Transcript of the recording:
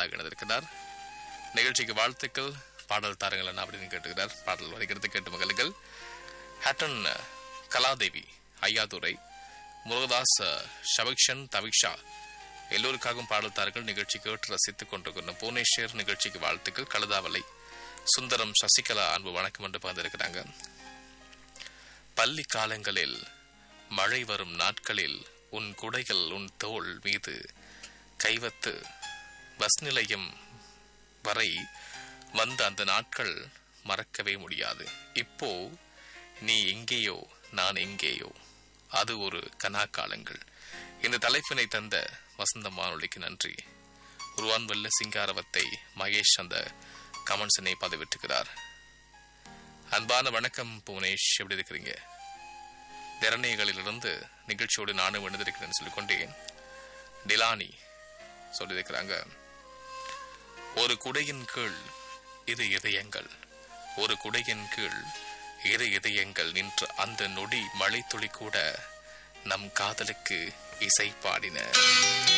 நேராக இணைந்திருக்கிறார் நிகழ்ச்சிக்கு வாழ்த்துக்கள் பாடல் தாருங்கள் என்ன அப்படின்னு கேட்டுக்கிறார் பாடல் வரைக்கிறது கேட்டு மகளுங்கள் ஹேட்டன் கலாதேவி ஐயாதுரை முருகதாஸ் ஷபிக்ஷன் தவிக்ஷா எல்லோருக்காகவும் பாடல் தாருங்கள் நிகழ்ச்சி கேட்டு ரசித்துக் கொண்டிருக்கின்ற புவனேஸ்வர் நிகழ்ச்சிக்கு வாழ்த்துக்கள் கழுதாவலை சுந்தரம் சசிகலா அன்பு வணக்கம் என்று பகிர்ந்திருக்கிறாங்க பள்ளி காலங்களில் மழை வரும் நாட்களில் உன் குடைகள் உன் தோள் மீது கைவத்து பஸ் நிலையம் வரை வந்த அந்த நாட்கள் மறக்கவே முடியாது இப்போ நீ எங்கேயோ நான் எங்கேயோ அது ஒரு கனா காலங்கள் இந்த தலைப்பினை தந்த வசந்த மானொலிக்கு நன்றி உருவான் வெள்ள சிங்காரவத்தை மகேஷ் அந்த கமெண்ட்ஸினை பதிவிட்டுகிறார் அன்பான வணக்கம் புவனேஷ் எப்படி இருக்கிறீங்க திறனைகளிலிருந்து நிகழ்ச்சியோடு நானும் எழுந்திருக்கிறேன்னு சொல்லிக்கொண்டே டிலானி சொல்லியிருக்கிறாங்க ஒரு குடையின் கீழ் இரு இதயங்கள் ஒரு குடையின் கீழ் இரு இதயங்கள் நின்ற அந்த நொடி மழை துளி கூட நம் காதலுக்கு இசை பாடின